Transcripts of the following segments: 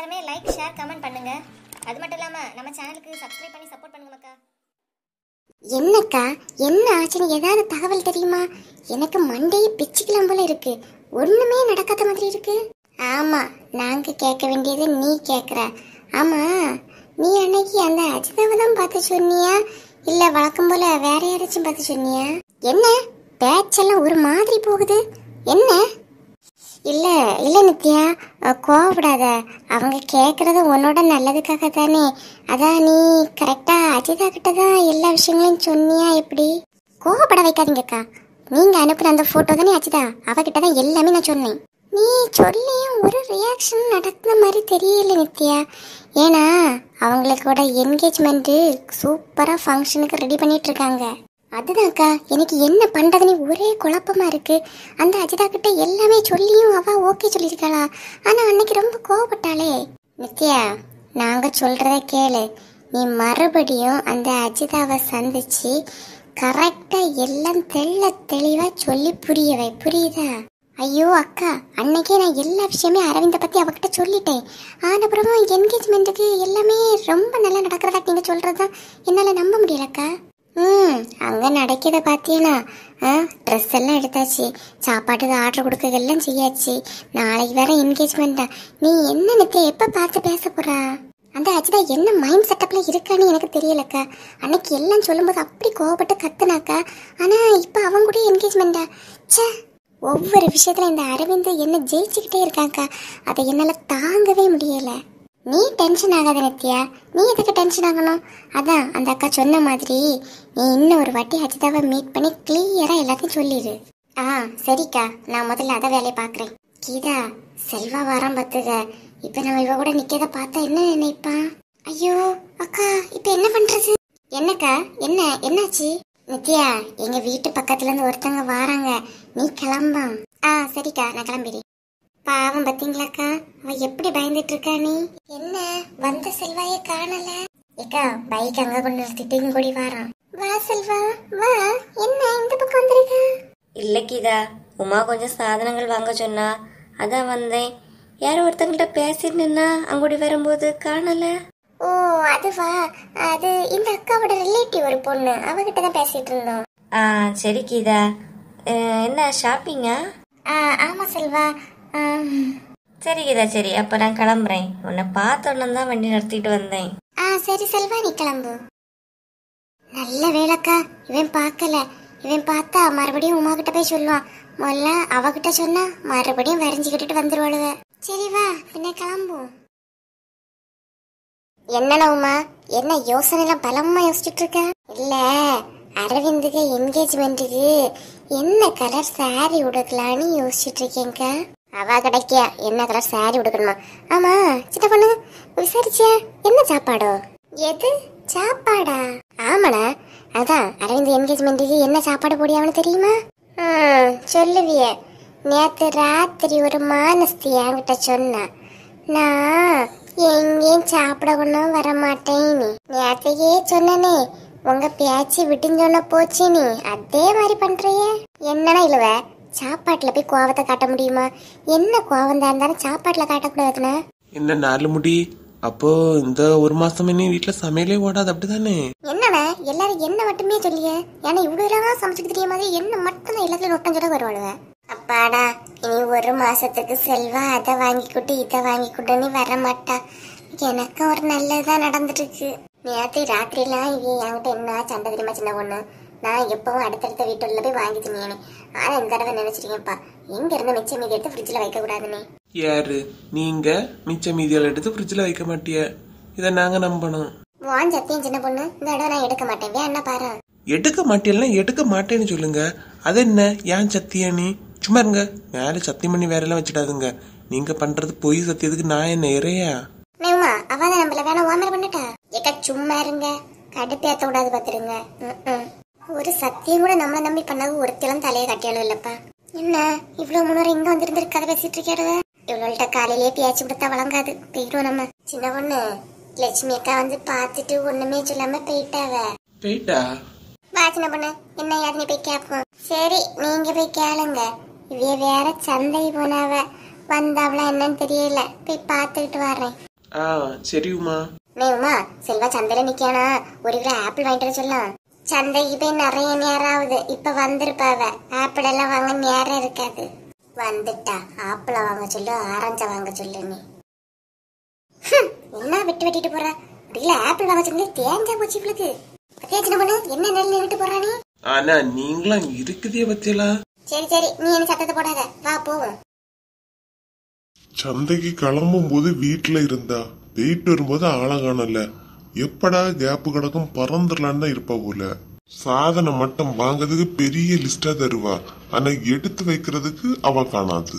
எல்லாருமே like share comment பண்ணுங்க அது மட்டும் இல்லாம நம்ம சேனலுக்கு சப்ஸ்கிரைப் பண்ணி சப்போர்ட் பண்ணுங்க மக்கா என்னக்கா என்ன ஆச்சுன்னு ஏதாவது தகவல் தெரியுமா எனக்கு மண்டையை பிச்சுக்கலாம் போல இருக்கு ஒண்ணுமே நடக்காத மாதிரி இருக்கு ஆமா நாங்க கேட்க வேண்டியது நீ கேக்குற ஆமா நீ அன்னைக்கு அந்த அஜிதாவை தான் பார்த்து சொன்னியா இல்ல வழக்கம் போல வேற யாராச்சும் பார்த்து சொன்னியா என்ன பேச்செல்லாம் ஒரு மாதிரி போகுது என்ன இல்ல இல்ல நித்யா அஹ், கோவப்படாத அவங்க கேக்குறது உன்னோட நல்லதுக்காக தானே அதான் நீ கரெக்டா அஜிதா கிட்ட தான் எல்லா விஷயங்களையும் சொன்னியா எப்படி கோவப்பட வைக்காதீங்கக்கா நீங்க அனுப்புன அந்த போட்டோ தானே அஜிதா அவகிட்ட தான் எல்லாமே நான் சொன்னேன் நீ சொல்லியும் ஒரு ரியாக்ஷன் நடக்கிற மாதிரி தெரியல நித்யா ஏன்னா அவங்களுக்கோட என்கேஜ்மெண்ட் சூப்பரா ஃபங்க்ஷனுக்கு ரெடி பண்ணிட்டு இருக்காங்க அதுதான்க்கா எனக்கு என்ன பண்றதுன்னு ஒரே குழப்பமா இருக்கு அந்த அஜிதா கிட்ட எல்லாமே சொல்லியும் அவ ஓகே சொல்லியிருக்காளா ஆனா அன்னைக்கு ரொம்ப கோவப்பட்டாளே நித்யா நாங்க சொல்றத கேளு நீ மறுபடியும் அந்த அஜிதாவை சந்திச்சு கரெக்டா எல்லாம் தெள்ள தெளிவா சொல்லி புரிய வை புரியுதா ஐயோ அக்கா அன்னைக்கே நான் எல்லா விஷயமே அரவிந்த பத்தி அவகிட்ட சொல்லிட்டேன் ஆனப்புறமா என்கேஜ்மெண்ட்டுக்கு எல்லாமே ரொம்ப நல்லா நடக்கிறதா நீங்க சொல்றதுதான் என்னால நம்ப முடியலக்கா ம் அங்க நடக்கிறத பாத்தியனா ட்ரெஸ் எல்லாம் எடுத்தாச்சு சாப்பாட்டுக்கு ஆர்டர் கொடுக்க எல்லாம் செய்யாச்சு நாளைக்கு வேற என்கேஜ்மெண்டா நீ என்ன நித்திய எப்ப பார்த்து பேச போறா அந்த அஜிதா என்ன மைண்ட் செட்டப்ல இருக்கான்னு எனக்கு தெரியலக்கா அன்னைக்கு எல்லாம் சொல்லும்போது அப்படி கோவப்பட்டு கத்துனாக்கா ஆனா இப்ப அவங்க கூட என்கேஜ்மெண்டா ச்சே ஒவ்வொரு விஷயத்துல இந்த அரவிந்த் என்ன ஜெயிச்சுக்கிட்டே இருக்காக்கா அதை என்னால தாங்கவே முடியல நீ டென்ஷன் ஆகாத நித்யா நீ எதுக்கு டென்ஷன் ஆகணும் அதான் அந்த அக்கா சொன்ன மாதிரி நீ இன்னும் ஒரு வாட்டி அஜிதாவை மீட் பண்ணி கிளியரா எல்லாத்தையும் சொல்லிடு ஆ சரிக்கா நான் முதல்ல அத வேலையை பாக்குறேன் கீதா செல்வா வாரம் பத்துக இப்ப நம்ம இவ கூட நிக்கத பார்த்தா என்ன நினைப்பான் ஐயோ அக்கா இப்ப என்ன பண்றது என்னக்கா என்ன என்னாச்சு நித்யா எங்க வீட்டு பக்கத்துல இருந்து ஒருத்தங்க வாராங்க நீ கிளம்பா ஆ சரிக்கா நான் கிளம்பிடுறேன் பாவம் பாத்தீங்களாக்கா அவ எப்படி பயந்துட்டு இருக்கா நீ என்ன வந்த செல்வாய காணல ஏக்கா பைக் அங்க கொண்டு நிறுத்திட்டு இங்க கூடி வாரான் வா செல்வா வா என்ன இந்த பக்கம் வந்திருக்க இல்ல கீதா உமா கொஞ்சம் சாதனங்கள் வாங்க சொன்னா அதான் வந்தேன் யாரோ ஒருத்தங்கள்ட்ட பேசிட்டு நின்னா அங்கோடி வரும்போது காணல ஓ அதுவா அது இந்த அக்காவோட ரிலேட்டிவ் ஒரு பொண்ணு அவகிட்ட தான் பேசிட்டு இருந்தோம் ஆ சரி கீதா அஹ், என்ன ஷாப்பிங்கா ஆ, ஆமா செல்வா ஆம். சரி கீதா சரி அப்ப நான் கிளம்புறேன் உன்னை பார்த்த உடனே தான் வண்டி நிறுத்திட்டு வந்தேன் ஆ சரி செல்வா நீ கிளம்பு நல்ல வேலைக்கா இவன் பார்க்கல இவன் பார்த்தா மறுபடியும் உமா கிட்ட போய் சொல்லுவான் முதல்ல அவகிட்ட சொன்னா மறுபடியும் வரைஞ்சுக்கிட்டு வந்துருவாளுவ சரி வா பின்ன கிளம்பும் என்னடா உமா என்ன யோசனை எல்லாம் பலமா யோசிச்சுட்டு இருக்க இல்ல அரவிந்துக்கு என்கேஜ்மெண்ட்டுக்கு என்ன கலர் saree உடுக்கலான்னு யோசிச்சுட்டு இருக்கேன்க்கா அவ கிடைக்கியா என்ன கலர் saree உடுக்கணுமா ஆமா சின்ன பொண்ணு விசாரிச்சியா என்ன சாப்பாடோ எது சாப்பாடா ஆமாடா அதான் அரவிந்த் என்கேஜ்மெண்ட்டுக்கு என்ன சாப்பாடு போடியாவனு தெரியுமா ம், சொல்லுவிய நேத்து ராத்திரி ஒரு மானஸ்தி என்கிட்ட சொன்னா நான் எங்கேயும் சாப்பிட ஒன்றும் வர மாட்டேன்னு நேத்தையே சொன்னனே உங்க பேச்சு விட்டுஞ்சொன்ன போச்சு நீ அதே மாதிரி பண்றிய என்னடா இழுவ சாப்பாட்டுல போய் கோவத்தை காட்ட முடியுமா என்ன கோவம் தான் இருந்தாலும் சாப்பாட்டுல காட்டக்கூடாதுன்னா என்ன நாலு முடி அப்போ இந்த ஒரு மாசமே நீ வீட்டுல சமையலே ஓடாது அப்படிதானே என்னவ எல்லாரும் என்ன மட்டுமே சொல்லிய ஏன்னா இவ்வளவு எல்லாம் சமைச்சுக்கு தெரிய மாதிரி என்ன மட்டும் தான் எல்லாத்துலயும் நொட்டம் சொல்ல வருவாளுவ அப்பாடா இனி ஒரு மாசத்துக்கு செல்வா அதை வாங்கி கொடு இதை வாங்கி கொடுன்னு வர மாட்டா எனக்கு ஒரு நல்லதுதான் நடந்துட்டு இருக்கு நேற்று ராத்திரிலாம் இவ என்கிட்ட என்ன சண்டை தெரியுமா சின்ன பொண்ணு நான் எப்பவும் அடுத்தடுத்த வீட்டுல போய் வாங்கி திணியனே ஆனா இந்த தடவை நினைச்சிருக்கேன்ப்பா எங்க இருந்து மிச்சம் மீதி எடுத்து ஃப்ரிட்ஜ்ல வைக்க கூடாதுன்னு யாரு நீங்க மிச்ச மீதியால் எடுத்து ஃப்ரிட்ஜில் வைக்க மாட்டிய இதை நாங்க நம்பணும் வான் சத்தியம் சின்ன பொண்ணு இந்த தடவை நான் எடுக்க மாட்டேன் வேணா பாரு எடுக்க மாட்டேன்னா எடுக்க மாட்டேன்னு சொல்லுங்க அது என்ன ஏன் சத்தியா நீ சும்மா இருங்க மேல சத்தியம் பண்ணி வேற எல்லாம் வச்சிடாதுங்க நீங்க பண்றது பொய் சத்தியத்துக்கு நான் என்ன இறையா நேமா அவதான் நம்மள வேணா ஓமர் பண்ணட்டா ஏக்கா சும்மா இருங்க கடுப்பேத்த கூடாது பாத்துருங்க ம்ம். ஒரு சத்தியம் கூட நம்மள நம்பி பண்ணது ஒருத்தரும் தலையை கட்டியாலும் இல்லப்பா என்ன இவ்வளவு முன்னூறு இங்க வந்திருந்து கதை பேசிட்டு இருக்காரு இவ்வளோட்ட காலையிலேயே பேச்சு கொடுத்தா வழங்காது போயிடுவோம் நம்ம சின்ன பொண்ணு லட்சுமி அக்கா வந்து பார்த்துட்டு ஒண்ணுமே சொல்லாம போயிட்டாவ போயிட்டா வா சின்ன பொண்ணு என்ன யாருன்னு போய் கேட்போம் சரி நீங்க போய் கேளுங்க இவைய வேற சந்தை போனாவ வந்தாவளா என்னன்னு தெரியல போய் பார்த்துக்கிட்டு வரேன் ஆ சரி உமா நீ உமா செல்வா சந்தையில நிக்கானா ஒரு கிலோ ஆப்பிள் வாங்கிட்டு வர சொல்லலாம் சந்தைக்கு போய் நிறைய நேரம் ஆகுது இப்ப வந்திருப்பாவ ஆப்பிள் எல்லாம் வாங்க நேரம் இருக்காது வந்துட்டா ஆப்பிள வாங்க சொல்லு ஆரஞ்ச வாங்க சொல்லு நீ ஹம், என்ன விட்டு வெட்டிட்டு போற ஒரு கிலோ ஆப்பிள் வாங்க சொல்லி தேஞ்சா போச்சு இவளுக்கு பத்தியா சின்ன பொண்ணு என்ன நெல் நின்றுட்டு போறா நீ ஆனா நீங்களாம் இருக்குதே பத்தியலா சரி சரி நீ என்ன சத்தத்தை போடாத வா போவோம் சந்தைக்கு கிளம்பும் போது வீட்டுல இருந்தா போயிட்டு வரும்போது ஆளை காணல எப்படா கேப்பு கிடக்கும் பறந்துடலான்னு தான் இருப்பா போல சாதனை மட்டும் வாங்குறதுக்கு பெரிய லிஸ்டா தருவா ஆனா எடுத்து வைக்கிறதுக்கு அவ காணாது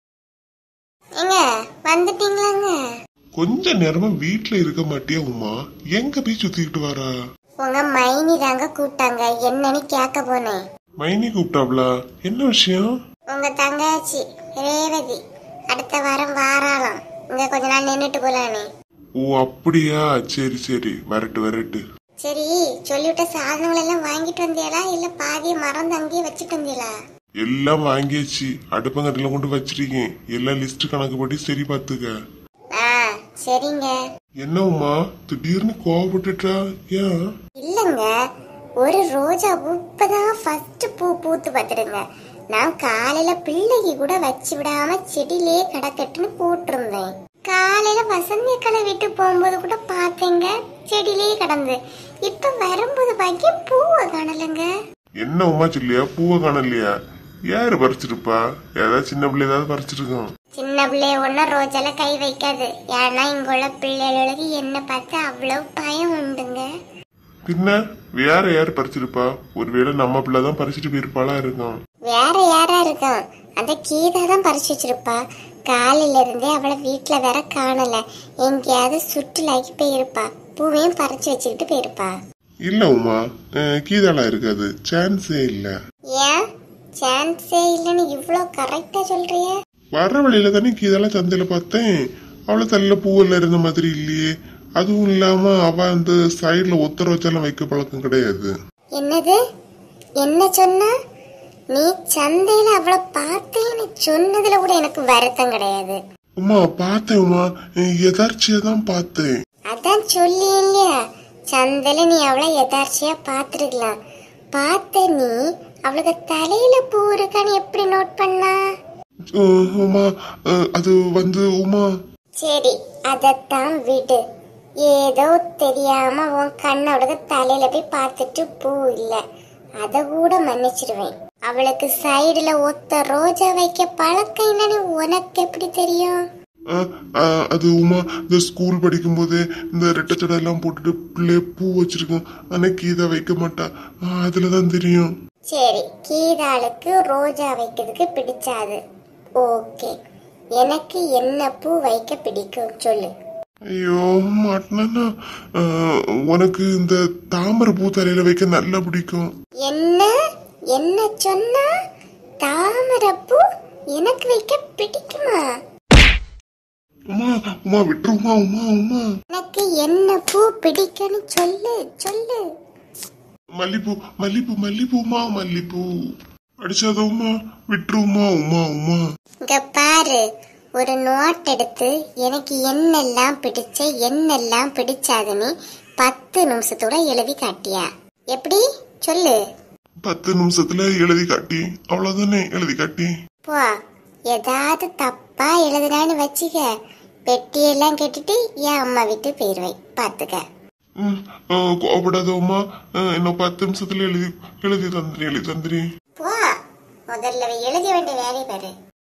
எங்க வந்துட்டீங்களாங்க கொஞ்ச நேரமா வீட்டுல இருக்க மாட்டியா உமா எங்க போய் சுத்திக்கிட்டு வரா உங்க மைனி தாங்க கூப்பிட்டாங்க என்னன்னு கேட்க போனேன் மைனி கூப்பிட்டாப்ல என்ன விஷயம் உங்க தங்கச்சி ரேவதி அடுத்த வாரம் வாராளாம் இங்க கொஞ்ச நாள் நின்னுட்டு போலானே ஓ அப்படியா சரி சரி வரட்டு வரட்டு சரி சொல்லிவிட்ட சாதனங்கள் எல்லாம் வாங்கிட்டு வந்தியாளா இல்ல பாதிய மறந்து அங்கேயே வச்சுட்டு வந்தியாளா எல்லாம் வாங்கியாச்சு அடுப்பங்கட்டில கொண்டு வச்சிருக்கேன் எல்லாம் லிஸ்ட் கணக்குப்படி சரி பாத்துக்க ஆ சரிங்க என்ன உமா திடீர்னு கோவப்பட்டுட்டா ஏன் இல்லங்க ஒரு ரோஜா பூ இப்பதான் ஃபர்ஸ்ட் பூ பூத்து பார்த்துடுங்க நான் காலையில பிள்ளைக்கு கூட வச்சு விடாம செடியிலே கிடக்கட்டுன்னு போட்டிருந்தேன் காலையில வசந்தி அக்காளை வீட்டு போகும்போது கூட பார்த்தேங்க செடியிலே கிடந்து இப்ப வரும்போது பாக்கி பூவை காணலங்க என்ன உமா சொல்லியா பூவை காணலையா யாரு பறிச்சிருப்பா ஏதாவது சின்ன பிள்ளை ஏதாவது பறிச்சிருக்கோம் சின்ன பிள்ளைய ஒன்னும் ரோஜால கை வைக்காது ஏன்னா இங்குள்ள பிள்ளைகளுக்கு என்ன பார்த்து அவ்வளவு பயம் உண்டுங்க பின்ன வேற யாரு பறிச்சிருப்பா ஒருவேளை நம்ம பிள்ளை தான் பறிச்சிட்டு போயிருப்பாளா இருக்கும் வேற யாரா இருக்கும் அந்த கீதா தான் பறிச்சு வச்சிருப்பா காலையில இருந்தே அவளை வீட்டுல வேற காணல எங்கேயாவது சுற்றுலாக்கி போயிருப்பா பூவையும் பறிச்சு வச்சுக்கிட்டு போயிருப்பா இல்ல உமா அஹ், கீதாளா இருக்காது சான்ஸே இல்ல ஏன் சான்ஸே இல்லைன்னு இவ்வளோ கரெக்டா சொல்றிய வர்ற வழியில தானே கீதாளா சந்தையில பார்த்தேன் அவளை தள்ள பூவெல்லாம் இருந்த மாதிரி இல்லையே அதுவும் இல்லாம அவ அந்த சைடுல ஒத்தர வச்சாலும் வைக்க பழக்கம் கிடையாது என்னது என்ன சொன்ன நீ சந்தையில அவளை பார்த்தேன்னு சொன்னதுல கூட எனக்கு வருத்தம் கிடையாது உமா பார்த்தேன் உமா எதார்ச்சியா தான் பார்த்தேன் அதான் சொல்லி இல்லையா சந்தையில நீ அவளை எதார்ச்சியா பார்த்துருக்கலாம் பார்த்த நீ அவளுக்கு தலையில பூ இருக்கான்னு எப்படி நோட் பண்ணா அஹ், உமா அஹ், அது வந்து உமா சரி அதத்தான் விடு ஏதோ தெரியாம உன் கண்ணோட தலையில போய் பார்த்துட்டு பூ இல்ல அத கூட மன்னிச்சிடுவேன் அவளுக்கு சைடுல ஒத்த ரோஜா வைக்க பழக்கம் என்னன்னு உனக்கு எப்படி தெரியும் அஹ், அஹ், அது உமா இந்த ஸ்கூல் படிக்கும் போதே இந்த ரெட்டச்சடை எல்லாம் போட்டுட்டு பிள்ளைய பூ வச்சிருக்கோம் ஆனா கீதா வைக்க மாட்டா அஹ், அதுலதான் தெரியும் சரி கீதாளுக்கு ரோஜா வைக்கிறதுக்கு பிடிச்சாது ஓகே எனக்கு என்ன பூ வைக்க பிடிக்கும் சொல்லு ஐயோ மாட்டினா உனக்கு இந்த தாமரை பூ தலையில வைக்க நல்லா பிடிக்கும் என்ன என்ன சொன்னா தாமரைப்பூ எனக்கு வைக்க பிடிக்குமா உமா உமா விட்டுருமா உமா உமா எனக்கு என்ன பூ பிடிக்கும்னு சொல்லு சொல்லு மல்லிப்பூ மல்லிப்பூ மல்லிப்பூமா மல்லிப்பூ அடிச்சாத உமா விட்டுருமா உமா உமா இங்க பாரு ஒரு நோட் எடுத்து எனக்கு என்னெல்லாம் பிடிச்ச என்னெல்லாம் பிடிச்சாதுன்னு பத்து நிமிஷத்தோட எழுதி காட்டியா எப்படி சொல்லு பத்து நிமிஷத்துல எழுதி காட்டி அவ்வளவுதானே எழுதி காட்டி போ ஏதாவது தப்பா எழுதுனான்னு வச்சுக்க பெட்டியெல்லாம் கேட்டுட்டு என் அம்மா வீட்டு போயிருவேன் பாத்துக்க ம், அஹ், கோவப்படாத உமா அஹ், இன்னும் பத்து நிமிஷத்துல எழுதி எழுதி தந்துரி எழுதி தந்துரி போ முதல்ல அவ எழுத வேண்டிய வேலையை பாரு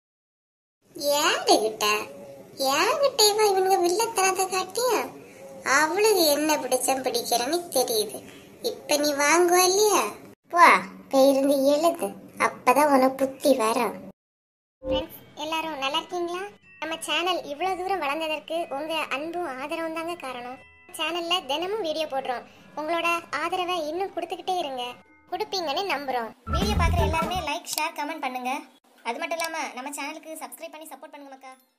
ஏன்கிட்ட ஏன்கிட்ட இவன் இவனுங்க வில்லத்தனத்தை காட்டியா அவளுக்கு என்ன பிடிச்சம் பிடிக்கிறன்னு தெரியுது இப்ப நீ வாங்குவ இல்லையா போ போயிருந்து எழுது அப்பதான் உனக்கு புத்தி வரும் எல்லாரும் நல்லா இருக்கீங்களா நம்ம சேனல் இவ்வளவு தூரம் வளர்ந்ததற்கு உங்க அன்பும் ஆதரவும் தாங்க காரணம் சேனல்ல தினமும் வீடியோ போடுறோம் உங்களோட ஆதரவை இன்னும் கொடுத்துக்கிட்டே இருங்க கொடுப்பீங்கன்னு நம்புறோம் வீடியோ பார்க்குற எல்லாருமே லைக் ஷேர் கமெண்ட் பண்ணுங்க அது மட்டும் இல்லாமல் நம்ம சேனலுக்கு சப்ஸ்கிரைப் பண்ணி சப்போர்ட் பண்ணுங்க மக்கா